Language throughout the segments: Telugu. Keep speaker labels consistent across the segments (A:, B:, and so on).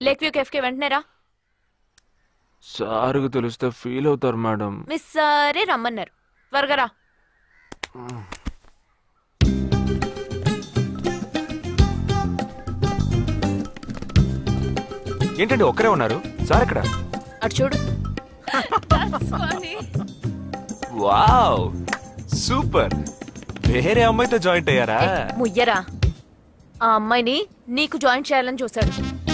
A: లేక్ వ్యూ కెఫ్కి వెంటనే రా
B: సార్కి తెలిస్తే ఫీల్ అవుతారు మేడం
A: మిస్ సరే రమ్మన్నారు త్వరగా రా
B: ఏంటండి ఒక్కరే ఉన్నారు సార్ ఇక్కడ
A: అటు చూడు
B: వావ్ సూపర్ వేరే అమ్మాయితో జాయింట్ అయ్యారా
A: ముయ్యరా ఆ అమ్మాయిని నీకు జాయిన్ చేయాలని చూశాడు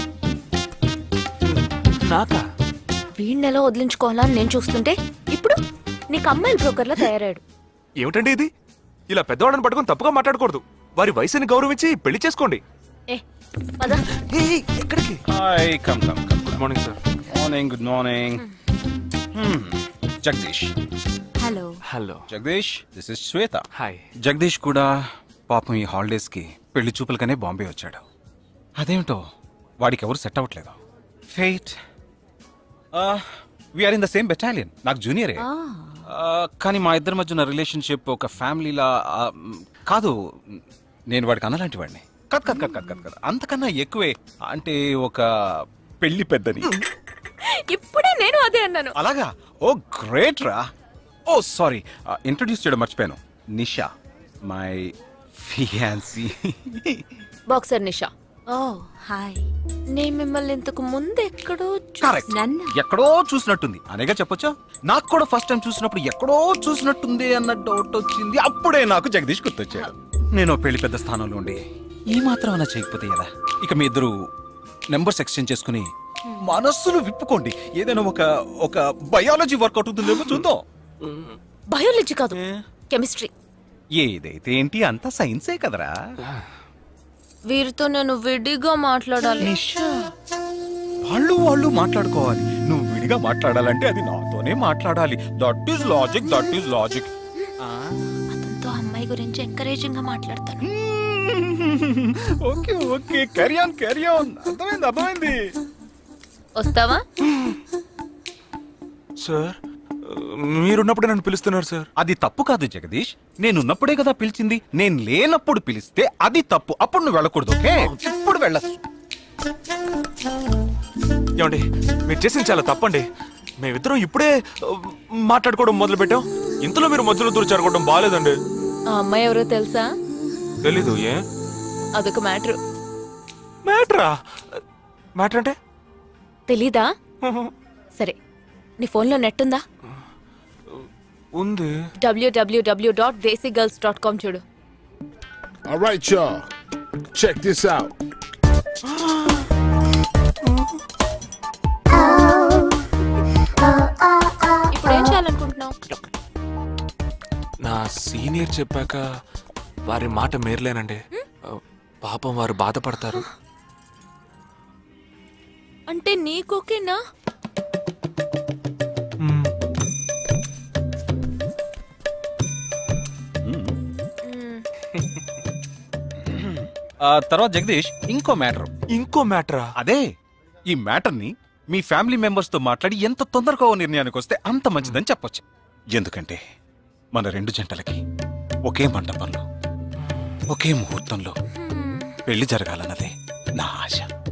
B: నాకా
A: వీడిని ఎలా వదిలించుకోవాలని నేను చూస్తుంటే ఇప్పుడు నీకు అమ్మాయిల బ్రోకర్లా తయారాడు
B: ఏమిటండి ఇది ఇలా పెద్దవాళ్ళని పట్టుకొని తప్పుగా మాట్లాడకూడదు వారి వయసుని గౌరవించి పెళ్లి చేసుకోండి
A: ఏ పద
B: ఏయ్, ఏయ్, ఎక్కడికి
C: hi come come come
B: good morning sir
C: morning good morning Jagadish
A: hello
B: hello
C: Jagadish this is Shweta
B: hi
C: Jagadish కూడా పాపం ఈ హాలిడేస్కి పెళ్లి చూపులకనే బాంబే వచ్చాడు అదేమిటో వాడికి ఎవరు సెట్ అవ్వట్లేదు ఫెయిట్ we're in the same battalion నాకు జూనియరే కానీ మా ఇద్దరి మధ్య ఉన్న రిలేషన్షిప్ ఒక ఫ్యామిలీలా ఆ, మ్, కాదు నేను వాడికి అన్నలాంటి వాడిని కాదు కాదు కాదు కాదు కాదు కాదు అంతకన్నా ఎక్కువే అంటే ఒక పెళ్లి పెద్దని
A: ఇప్పుడే నేను అదే అన్నాను
C: అలాగా ఓ గ్రేట్ రా ఓ సారీ ఇంట్రడ్యూస్ చేయడం మర్చిపోయాను Nisha my fiancee
A: boxer Nisha oh hi నేను మిమ్మల్ని ఇంతకు ముందు ఎక్కడో
C: కరెక్ట్
A: నన్ను
C: ఎక్కడో చూసినట్టుంది అనేగా చెప్పొచ్చా నాకు కూడా ఫస్ట్ టైం చూసినప్పుడు ఎక్కడో చూసినట్టుంది అన్న డౌట్ వచ్చింది అప్పుడే నాకు జగదీష్ గుర్తొచ్చాడు నేను పెళ్లి పెద్ద స్థానంలో ఉండి ఈ మాత్రం అలా చేయకపోతే ఎలా ఇక మీ ఇద్దరు నెంబర్స్ ఎక్స్చేంజ్ చేసుకుని మనస్సులు విప్పుకోండి ఏదైనా ఒక ఒక బయాలజీ వర్కౌట్ అవుతుందేమో చూద్దాం
A: బయాలజీ కాదు కెమిస్ట్రీ
C: ఏదైతే ఏంటి అంతా సైన్సే కదరా
A: వీరితో నేను విడిగా మాట్లాడాలి
C: నిషా వాళ్ళు వాళ్ళు మాట్లాడుకోవాలి నువ్వు విడిగా మాట్లాడాలంటే అది నాతోనే మాట్లాడాలి that is logic that is logic
A: అతనితో అమ్మాయి గురించి ఎంకరేజింగ్ గా మాట్లాడతాను
C: okay okay carry on carry on అర్థమైంది అర్థమైంది
A: వస్తావా
B: సార్ మీరున్నప్పుడే నన్ను పిలుస్తున్నారు సార్
C: అది తప్పు కాదు జగదీష్ నేనున్నప్పుడే కదా పిలిచింది నేను లేనప్పుడు పిలిస్తే అది తప్పు అప్పుడు నువ్వు వెళ్ళకూడదు ఓకే ఇప్పుడు వెళ్ళచ్చు
B: ఏమండి మీరు చేసింది చాలా తప్పండి మేమిద్దరం ఇప్పుడే ఆ, మాట్లాడుకోవడం మొదలు పెట్టాం ఇంతలో మీరు మధ్యలో దూరం జరగడం బాగాలేదండి
A: ఆ అమ్మాయి ఎవరో తెలుసా
B: తెలీదు ఏ
A: అదొక మ్యాటర్
B: మ్యాటరా మ్యాటర్ అంటే
A: తెలీదా సరే నీ ఫోన్లో నెట్ ఉందా
B: ఉంది
A: WWW dot desi girls dot com చూడు
D: All right, y'all. Check this out.
A: ఇప్పుడు ఏం చేయాలనుకుంటున్నావు
B: నా సీనియర్ చెప్పాక వారి మాట మేరలేనండి ఆ, పాపం వారు బాధపడతారు
A: అంటే నీకోకేనా
B: మ్మ్.
C: ఆ తర్వాత జగదీష్ ఇంకో మ్యాటర్
B: ఇంకో మ్యాటరా
C: అదే ఈ మ్యాటర్ని మీ ఫ్యామిలీ మెంబర్స్ తో మాట్లాడి ఎంత తొందరగా ఓ నిర్ణయానికి వస్తే అంత మంచిదని చెప్పొచ్చు ఎందుకంటే మన రెండు జంటలకి ఒకే మండపంలో ఒకే ముహూర్తంలో పెళ్లి జరగాలన్నదే నా ఆశ